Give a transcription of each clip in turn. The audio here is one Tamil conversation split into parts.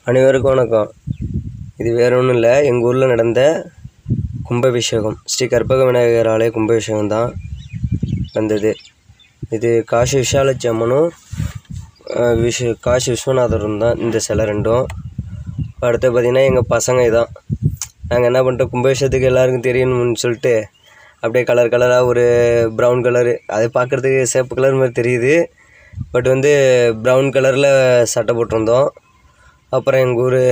அனைவருக்கும் வணக்கம் இது வேற ஒன்றும் இல்லை எங்கள் ஊரில் நடந்த கும்பாபிஷேகம் ஸ்ரீ கற்பக விநாயகர் ஆலய கும்பாபிஷேகம் தான் வந்தது இது காசி விஷாலட்சி அம்மனும் அஹ், விஷ காசி விஸ்வநாதரும் தான் இந்த சிலை ரெண்டும் அடுத்து பார்த்திங்கன்னா எங்கள் பசங்க இதான் நாங்கள் என்ன பண்ணிட்டோம் கும்பாபிஷேகத்துக்கு எல்லாருக்கும் தெரியணும்னு சொல்லிட்டு அப்படியே கலர் கலராக ஒரு ப்ரௌன் கலரு அது பார்க்குறதுக்கு சேப்பு கலர் மாதிரி தெரியுது பட் வந்து ப்ரௌன் கலரில் சட்டை போட்டிருந்தோம் அப்புறம் எங்கள் ஊர்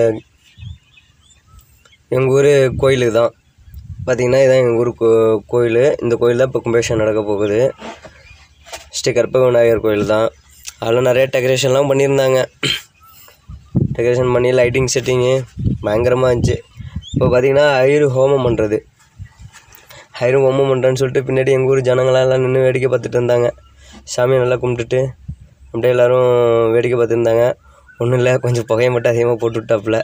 எங்கள் ஊர் கோயிலுக்கு தான் பார்த்திங்கன்னா இதான் எங்கள் ஊர் கோ கோயில் இந்த கோயில் தான் இப்போ கும்பாபிஷேகம் நடக்க போகுது ஸ்ரீ கற்பக விநாயகர் கோயில் தான் அதில் நிறைய டெக்கரேஷன்லாம் பண்ணியிருந்தாங்க டெக்கரேஷன் பண்ணி லைட்டிங் செட்டிங்கு பயங்கரமாக இருந்துச்சு இப்போ பார்த்திங்கன்னா ஐயரு ஹோமம் பண்ணுறது ஐயரு ஹோமம் பண்ணுறேன்னு சொல்லிட்டு பின்னாடி எங்கள் ஊர் ஜனங்களாம் எல்லாம் நின்று வேடிக்கை பார்த்துட்டு இருந்தாங்க சாமியை நல்லா கும்பிட்டுட்டு அப்படியே எல்லோரும் வேடிக்கை பார்த்துருந்தாங்க ஒன்றும் இல்லை கொஞ்சம் புகையை மட்டும் அதிகமாக போட்டு விட்டாப்புல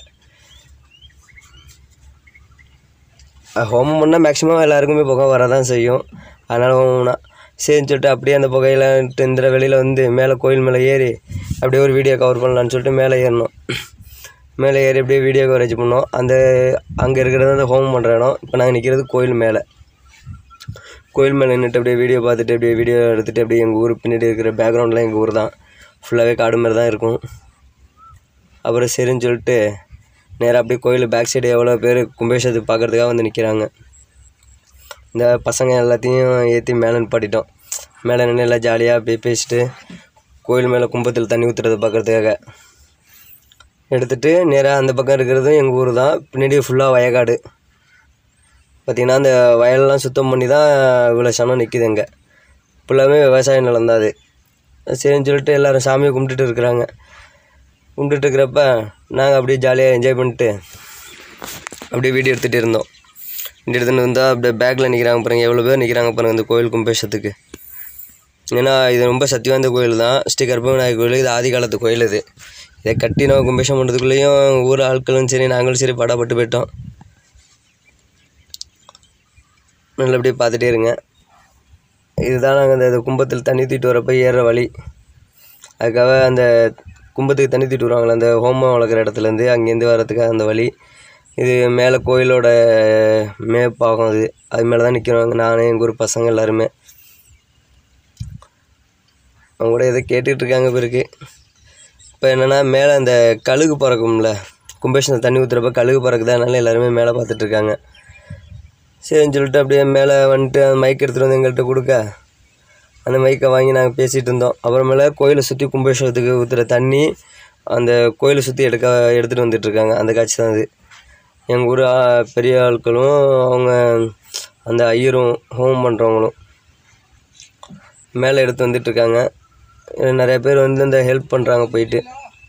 அஹ் ஹோமம் பண்ணால் மேக்ஸிமம் எல்லாருக்குமே புகை வரதான் செய்யும் அதனால் ஹோமம்னா சரின்னு சொல்லிட்டு அப்படியே அந்த புகையில இந்த வெளியில் வந்து மேலே கோயில் மேலே ஏறி அப்படியே ஒரு வீடியோ கவர் பண்ணலான்னு சொல்லிட்டு மேலே ஏறினோம் மேலே ஏறி அப்படியே வீடியோ கவரேஜ் பண்ணோம் அந்த அங்கே இருக்கிறது அந்த ஹோமம் பண்ணுற இடம் இப்போ நாங்கள் நிற்கிறது கோயில் மேலே கோயில் மேலே நின்றுட்டு அப்படியே வீடியோ பார்த்துட்டு அப்படியே வீடியோ எடுத்துகிட்டு அப்படியே எங்கள் ஊர் பின்னாடி இருக்கிற பேக்ரவுண்டில் எங்கள் ஊர் தான் ஃபுல்லாகவே காடு மாதிரி தான் இருக்கும் அப்புறம் சரின்னு சொல்லிட்டு நேராக அப்படியே கோயில் பேக் சைடு எவ்வளோ பேர் கும்பேஷத்துக்கு பார்க்குறதுக்காக வந்து நிற்கிறாங்க இந்த பசங்க எல்லாத்தையும் ஏற்றி மேலே நிப்பாட்டிட்டோம் மேலே நின்று எல்லாம் ஜாலியாக அப்படியே பேசிட்டு கோயில் மேலே கும்பத்தில் தண்ணி ஊற்றுறதை பார்க்குறதுக்காக எடுத்துகிட்டு நேராக அந்த பக்கம் இருக்கிறதும் எங்கள் ஊர் தான் பின்னாடி ஃபுல்லாக வயக்காடு பார்த்திங்கன்னா அந்த வயலெல்லாம் சுத்தம் பண்ணி தான் இவ்வளோ சனம் நிற்கிது இங்கே ஃபுல்லாகவே விவசாய நிலம் தான் அது சரின்னு சொல்லிட்டு எல்லோரும் சாமியை கும்பிட்டுட்டு இருக்கிறாங்க கும்பிட்டுட்டு இருக்கிறப்ப நாங்கள் அப்படியே ஜாலியாக என்ஜாய் பண்ணிட்டு அப்படியே வீடியோ எடுத்துகிட்டு இருந்தோம் வீடியோ எடுத்துகிட்டு வந்தால் அப்படியே பேக்கில் நிற்கிறாங்க பாருங்க எவ்வளோ பேர் நிற்கிறாங்க பாருங்க இந்த கோயில் கும்பேஷத்துக்கு ஏன்னா இது ரொம்ப சக்தி வாய்ந்த கோயில் தான் ஸ்ரீ கற்பக விநாயகர் கோயில் இது ஆதி காலத்து கோயில் இது இதை கட்டி நம்ம கும்பேஷம் பண்ணுறதுக்குள்ளேயும் ஊர் ஆட்களும் சரி நாங்களும் சரி படாப்பட்டு போயிட்டோம் நல்லபடியாக பார்த்துட்டே இருங்க இதுதான் நாங்கள் அந்த கும்பத்தில் தண்ணி தூக்கிட்டு வரப்போ ஏறுற வழி அதுக்காக அந்த கும்பத்துக்கு தண்ணி தூக்கிட்டு வருவாங்களே அந்த ஹோமம் வளர்க்குற இடத்துலேருந்து அங்கேருந்து வர்றதுக்காக அந்த வழி இது மேலே கோயிலோட மேப்பாகும் அது அது மேலே தான் நிற்கிறோம் நான் எங்கள் ஊர் பசங்க எல்லாருமே அவங்க கூட எதோ கேட்டுட்டு இருக்காங்க பிறகு இப்போ என்னென்னா மேலே அந்த கழுகு பறக்கும்ல கும்பேஷனில் தண்ணி ஊற்றுறப்ப கழுகு பறக்குது அதனால எல்லாருமே மேலே பார்த்துட்டு இருக்காங்க சரின்னு சொல்லிட்டு அப்படியே மேலே வந்துட்டு அந்த மைக் எடுத்துகிட்டு வந்து எங்கள்கிட்ட கொடுக்க அந்த மைக்கை வாங்கி நாங்கள் பேசிகிட்டு இருந்தோம் அப்புறமேல கோயிலை சுற்றி கும்பேஸ்வரத்துக்கு ஊற்றுற தண்ணி அந்த கோயிலை சுற்றி எடுக்க எடுத்துகிட்டு வந்துட்டுருக்காங்க அந்த காட்சி தான் அது எங்கள் ஊர் ஆ- பெரிய ஆட்களும் அவங்க அந்த ஐயரும் ஹோமம் பண்ணுறவங்களும் மேலே எடுத்து வந்துட்டுருக்காங்க நிறைய பேர் வந்து இந்த ஹெல்ப் பண்ணுறாங்க போயிட்டு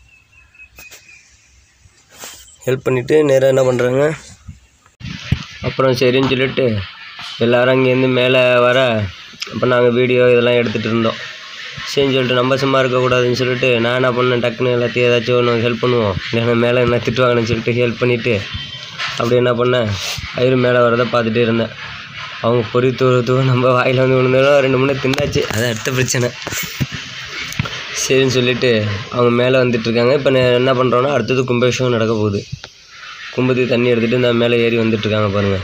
ஹெல்ப் பண்ணிவிட்டு நேராக என்ன பண்ணுறாங்க அப்புறம் சரின்னு சொல்லிட்டு எல்லாரும் அங்கேருந்து மேலே வர அப்போ நாங்கள் வீடியோ இதெல்லாம் எடுத்துகிட்டு இருந்தோம் சரின்னு சொல்லிட்டு நம்ம சும்மா இருக்கக்கூடாதுன்னு சொல்லிட்டு நான் என்ன பண்ணேன் டக்குன்னு எல்லாத்தையும் ஏதாச்சும் ஒன்று ஹெல்ப் பண்ணுவோம் இல்லைன்னா மேலே என்ன திட்டுவாங்கன்னு சொல்லிட்டு ஹெல்ப் பண்ணிவிட்டு அப்படி என்ன பண்ணேன் ஐயரு மேலே வரதை பார்த்துட்டே இருந்தேன் அவங்க பொறி தூர தூர நம்ம வாயில் வந்து விழுந்தாலும் ரெண்டு மூணு தின்னாச்சு அது அடுத்த பிரச்சனை சரின்னு சொல்லிட்டு அவங்க மேலே வந்துட்டுருக்காங்க இப்போ நான் என்ன பண்ணுறோன்னா அடுத்தது கும்பாபிஷேகம் நடக்க போகுது கும்பத்துக்கு தண்ணி எடுத்துகிட்டு இந்த மேலே ஏறி வந்துட்டுருக்காங்க பாருங்கள்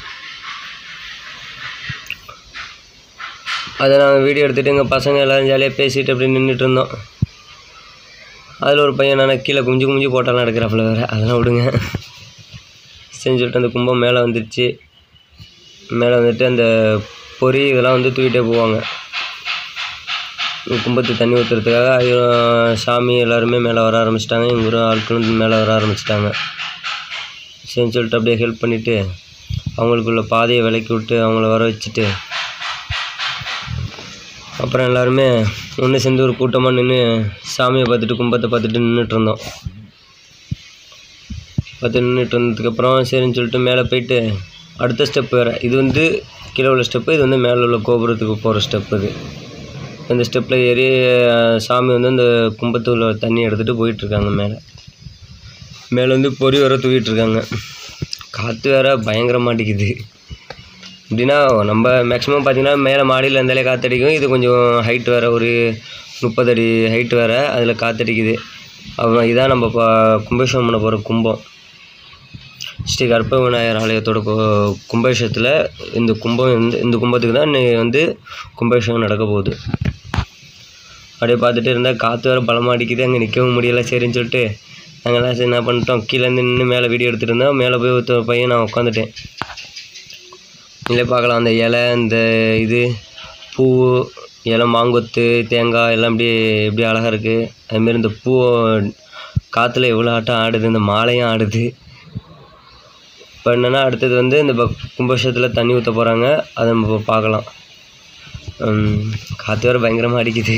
அதை நாங்கள் வீடியோ எடுத்துகிட்டு எங்கள் பசங்க எல்லோரும் ஜாலியாக பேசிட்டு அப்படி நின்றுட்டு இருந்தோம் அதில் ஒரு பையன் நான் கீழே குஞ்சு குஞ்சு போட்டாலாம் எடுக்கிறாப்புல வேறு அதெல்லாம் விடுங்க சரின்னு சொல்லிட்டு அந்த கும்பம் மேலே வந்துடுச்சு மேலே வந்துட்டு அந்த பொறி இதெல்லாம் வந்து தூக்கிட்டே போவாங்க கும்பத்துக்கு தண்ணி ஊற்றுறதுக்காக ஐயோ சாமி எல்லாருமே மேலே வர ஆரம்பிச்சிட்டாங்க எங்கள் ஊர் ஆட்களும் மேலே வர ஆரம்பிச்சிட்டாங்க சரின்னு சொல்லிட்டு அப்படியே ஹெல்ப் பண்ணிவிட்டு அவங்களுக்குள்ள பாதையை விலக்கி விட்டு அவங்கள வர வச்சுட்டு அப்புறம் எல்லாருமே ஒன்று சேர்ந்து ஒரு கூட்டமாக நின்று சாமியை பார்த்துட்டு கும்பத்தை பார்த்துட்டு நின்றுட்டு இருந்தோம் பார்த்து நின்றுட்டு இருந்ததுக்கப்புறம் சரின்னு சொல்லிட்டு மேலே போயிட்டு அடுத்த ஸ்டெப் வேறு இது வந்து கீழே உள்ள ஸ்டெப்பு இது வந்து மேலே உள்ள கோபுரத்துக்கு போகிற ஸ்டெப் இது இந்த ஸ்டெப்பில் ஏறி அஹ், சாமி வந்து அந்த கும்பத்து உள்ள தண்ணி எடுத்துகிட்டு போயிட்டுருக்காங்க மேலே மேலே வந்து பொறி வர தூக்கிட்டு இருக்காங்க காற்று வேற பயங்கர மாட்டேங்குது எப்படின்னா நம்ம மேக்ஸிமம் பார்த்தீங்கன்னா மேலே மாடியில் இருந்தாலே காற்றடிக்கும் இது கொஞ்சம் ஹைட் வேறு ஒரு முப்பது அடி ஹைட் வேறு அதில் காற்றடிக்குது அப்புறம் இதான் நம்ம இப்போ கும்பாபிஷேகம் பண்ண போகிற கும்பம் ஸ்ரீ கற்பக விநாயகர் ஆலயத்தோட கு- கும்பாபிஷேகத்தில் இந்த கும்பம் வந்து இந்த கும்பத்துக்கு தான் இன்னைக்கு வந்து கும்பாபிஷேகம் நடக்க போகுது அப்படியே பார்த்துட்டு இருந்தால் காற்று வேறு பலமாக அடிக்குது அங்கே நிற்கவும் முடியல சரின்னு சொல்லிட்டு நாங்கள்லாம் சரி என்ன பண்ணிட்டோம் கீழே இருந்து நின்று மேலே வீடியோ எடுத்துகிட்டு இருந்தோம் மேலே போய் ஒருத்த பையன் நான் உட்காந்துட்டேன் இல்லை பார்க்கலாம் அந்த இலை இந்த இது பூ இலை மாங்கொத்து தேங்காய் எல்லாம் அப்படியே எப்படி அழகாக இருக்குது அதுமாரி இந்த பூ காற்றுல எவ்வளோ ஆட்டம் ஆடுது இந்த மாலையும் ஆடுது இப்போ என்னென்னா அடுத்தது வந்து இந்த பக் கும்பாபிஷேகத்தில் தண்ணி ஊற்ற போகிறாங்க அதை நம்ம இப்போ பார்க்கலாம் உம், காற்று வேறு பயங்கரமாக அடிக்குது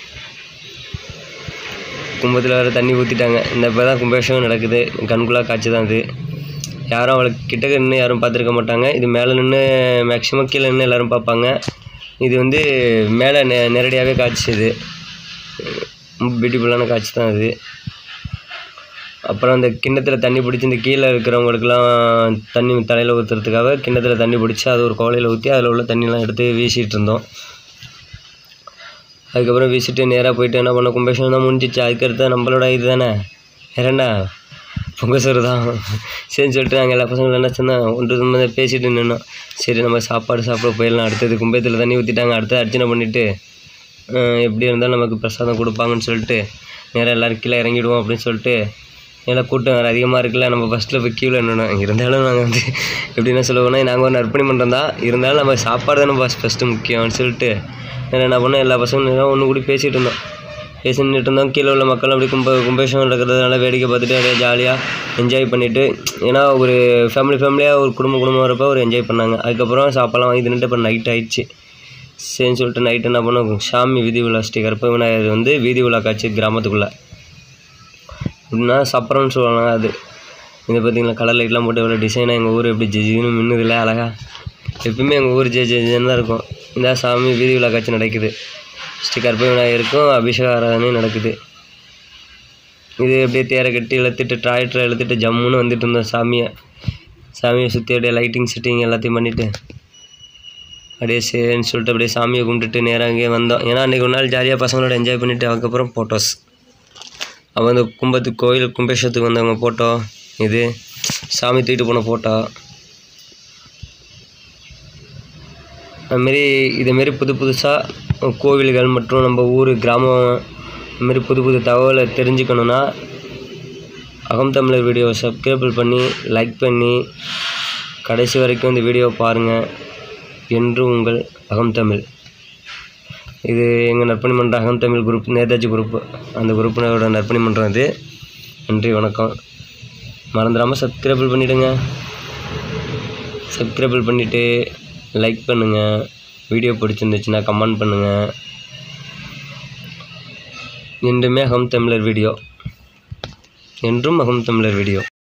கும்பத்தில் வேறு தண்ணி ஊற்றிட்டாங்க இந்த இப்போ தான் கும்பாபிஷேகம் நடக்குது கண்குள்ளா காட்சி தான் இது யாரும் அவளுக்கு கிட்டக்க நின்று யாரும் பார்த்துருக்க மாட்டாங்க இது மேலே நின்று மேக்ஸிமம் கீழே நின்று எல்லோரும் பார்ப்பாங்க இது வந்து மேலே நெ நேரடியாகவே காட்சி இது ரொம்ப பியூட்டிஃபுல்லான காட்சி தான் இது அப்புறம் அந்த கிண்ணத்தில் தண்ணி பிடிச்சி இந்த கீழே இருக்கிறவங்களுக்குலாம் தண்ணி தலையில் ஊற்றுறதுக்காக கிண்ணத்தில் தண்ணி பிடிச்சி அது ஒரு கோலையில் ஊற்றி அதில் உள்ள தண்ணிலாம் எடுத்து வீசிட்டு இருந்தோம் அதுக்கப்புறம் வீசிட்டு நேராக போயிட்டு என்ன பண்ண கும்பாபிஷேகம் தான் முடிஞ்சிச்சு அதுக்கடுத்து நம்மளோட இது தானே வேற என்ன பொங்கல் சோறு தான் சரின்னு சொல்லிட்டு நாங்கள் எல்லா பசங்களும் என்ன சொன்னோம் ஒன்று நம்ம பேசிட்டு நின்னோம் சரி நம்ம சாப்பாடு சாப்பிட போயிடலாம் அடுத்தது கும்பத்தில் தண்ணி ஊற்றிட்டாங்க அடுத்து அர்ச்சனை பண்ணிவிட்டு எப்படி இருந்தாலும் நமக்கு பிரசாதம் கொடுப்பாங்கன்னு சொல்லிட்டு நேராக எல்லோரும் கீழே இறங்கிடுவோம் அப்படின்னு சொல்லிட்டு எல்லாம் கூட்டம் வேறு அதிகமாக இருக்குல்ல நம்ம ஃபஸ்ட்டில் போய் கீழே நின்னோம் இருந்தாலும் நாங்கள் வந்து எப்படின்னா சொல்லுவோம்னா நாங்கள் ஒரு நற்பணி பண்ணுறோம் தான் இருந்தாலும் நம்ம சாப்பாடு தானே ஃபஸ்ட் ஃபஸ்ட்டு முக்கியம்னு சொல்லிட்டு நான் என்ன பண்ணோம் எல்லா பசங்களும் ஒன்று கூடி பேசிகிட்டு இருந்தோம் பேசிட்டு இருந்தோம் கீழே உள்ள மக்கள் அப்படி கும்ப கும்பேஷம் நடக்கிறதுனால வேடிக்கை பார்த்துட்டு அப்படியே ஜாலியாக என்ஜாய் பண்ணிவிட்டு ஏன்னா ஒரு ஃபேமிலி ஃபேமிலியாக ஒரு குடும்ப குடும்பம் வரப்போ ஒரு என்ஜாய் பண்ணாங்க அதுக்கப்புறம் சாப்பாடுலாம் வாங்கி தின்னுட்டு இப்போ நைட் ஆயிடுச்சு சரின்னு சொல்லிட்டு நைட்டு என்ன பண்ணோம் சாமி வீதி விழா ஸ்ரீ கற்பக விநாயகர் வந்து வீதி விழா காட்சி கிராமத்துக்குள்ளே எப்படின்னா சப்பரம்னு சொல்லுவாங்க அது இது பார்த்தீங்களா கலர் லைட்லாம் போட்டு எவ்வளோ டிசைனாக எங்கள் ஊர் எப்படி ஜெஜின்னு மின்னுதில்ல அழகா எப்பயுமே எங்கள் ஊர் ஜெ ஜெஜின்னு தான் இருக்கும் இந்த சாமி வீதி விழா காட்சி நடக்குது ஸ்ரீ கற்பக விநாயகருக்கும் அபிஷேக ஆராதனையும் நடக்குது இது அப்படியே தேரை கட்டி இழுத்துட்டு டிராக்டரை இழுத்துட்டு ஜம்முன்னு வந்துட்டு இருந்தோம் சாமியை சாமியை சுற்றி அப்படியே லைட்டிங் செட்டிங் எல்லாத்தையும் பண்ணிவிட்டு அப்படியே சரின்னு சொல்லிட்டு அப்படியே சாமியை கும்பிட்டுட்டு நேராக அங்கேயே வந்தோம் ஏன்னா அன்றைக்கி ஒரு நாள் ஜாலியாக பசங்களோட என்ஜாய் பண்ணிவிட்டு அதுக்கப்புறம் ஃபோட்டோஸ் அவன் அந்த கும்பத்துக்கு கோயில் கும்பேஷத்துக்கு வந்தவங்க ஃபோட்டோ இது சாமி தூக்கிட்டு போன ஃபோட்டோ அதுமாரி இதுமாரி புது புதுசாக கோவில்கள் மற்றும் நம்ம ஊர் கிராமம் இதுமாரி புது புது தகவலை தெரிஞ்சுக்கணுன்னா அகம் தமிழர் வீடியோவை சப்ஸ்கிரைப் பண்ணி லைக் பண்ணி கடைசி வரைக்கும் இந்த வீடியோவை பாருங்கள் என்று உங்கள் அகம் தமிழ் இது எங்கள் நற்பணி மன்ற அகம் தமிழ் குரூப் நேதாஜி குரூப் அந்த குரூப்பினரோட நற்பணி மன்றம் இது நன்றி வணக்கம் மறந்துடாமல் சப்ஸ்கிரைபிள் பண்ணிவிடுங்க சப்ஸ்கிரைபிள் பண்ணிவிட்டு லைக் பண்ணுங்கள் வீடியோ பிடிச்சிருந்துச்சுன்னா கமெண்ட் பண்ணுங்கள் என்றுமே அகம் தமிழர் வீடியோ என்றும் அகம் தமிழர் வீடியோ